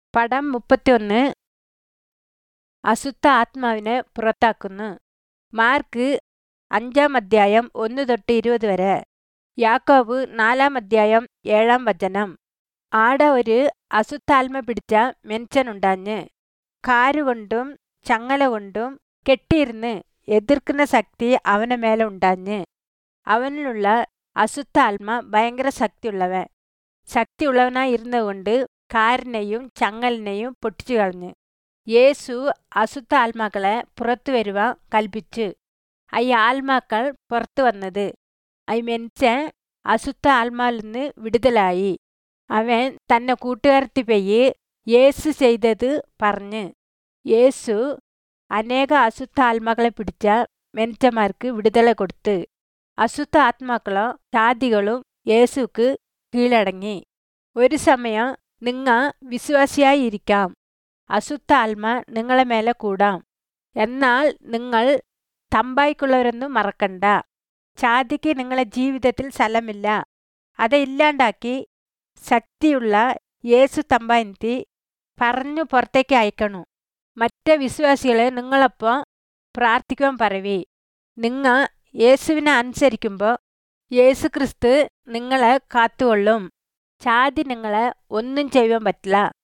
പടം മുപ്പത്തിയൊന്ന് അശുദ്ധ ആത്മാവിനെ പുറത്താക്കുന്നു മാർക്ക് അഞ്ചാം അധ്യായം ഒന്ന് തൊട്ട് ഇരുപത് വരെ യാക്കോബ് നാലാം അധ്യായം ഏഴാം വചനം ആടെ ഒരു അശുദ്ധാത്മ പിടിച്ച മെൻച്ചനുണ്ടാഞ്ഞ് കാരുകൊണ്ടും ചങ്ങല കൊണ്ടും കെട്ടിയിരുന്ന് എതിർക്കുന്ന ശക്തി അവനെ മേലെ ഉണ്ടാഞ്ഞ് അവനിലുള്ള അശുദ്ധ ആത്മ ഭയങ്കര ശക്തിയുള്ളവൻ ശക്തിയുള്ളവനായി ഇരുന്നുകൊണ്ട് കാരനെയും ചങ്ങലിനെയും പൊട്ടിച്ചു കളഞ്ഞ് യേശു അശുദ്ധ ആത്മാക്കളെ പുറത്തു വരുവാൻ കൽപ്പിച്ചു ഈ ആത്മാക്കൾ പുറത്തു വന്നത് ഈ മെൻച്ചൻ അശുദ്ധ ആത്മാവിൽ നിന്ന് വിടുതലായി അവൻ തന്നെ കൂട്ടുകാരത്തി പെയ്യ് യേശു ചെയ്തത് പറഞ്ഞ് യേശു അനേക അശുദ്ധ ആത്മാക്കളെ പിടിച്ച മെൻച്ചന്മാർക്ക് വിടുതല കൊടുത്ത് അശുദ്ധ ആത്മാക്കളോ ജാതികളും യേശുക്ക് കീഴടങ്ങി ഒരു സമയം നിങ്ങ വിശ്വാസിയായി ഇരിക്കാം അശുദ്ധ ആത്മ നിങ്ങളെ മേലെ കൂടാം എന്നാൽ നിങ്ങൾ തമ്പായിക്കുള്ളവരൊന്നും മറക്കണ്ട ജാതിക്ക് നിങ്ങളെ ജീവിതത്തിൽ സ്ഥലമില്ല അത് ഇല്ലാണ്ടാക്കി ശക്തിയുള്ള യേശു തമ്പായിന്തി പറഞ്ഞു പുറത്തേക്ക് അയക്കണു മറ്റേ വിശ്വാസികളെ നിങ്ങളപ്പോൾ പ്രാർത്ഥിക്കുവാൻ പറവി നിങ്ങ യേശുവിനെ അനുസരിക്കുമ്പോൾ യേശു ക്രിസ്തു നിങ്ങളെ കാത്തുകൊള്ളും ജാതി നിങ്ങളെ ഒന്നും ചെയ്യാൻ പറ്റില്ല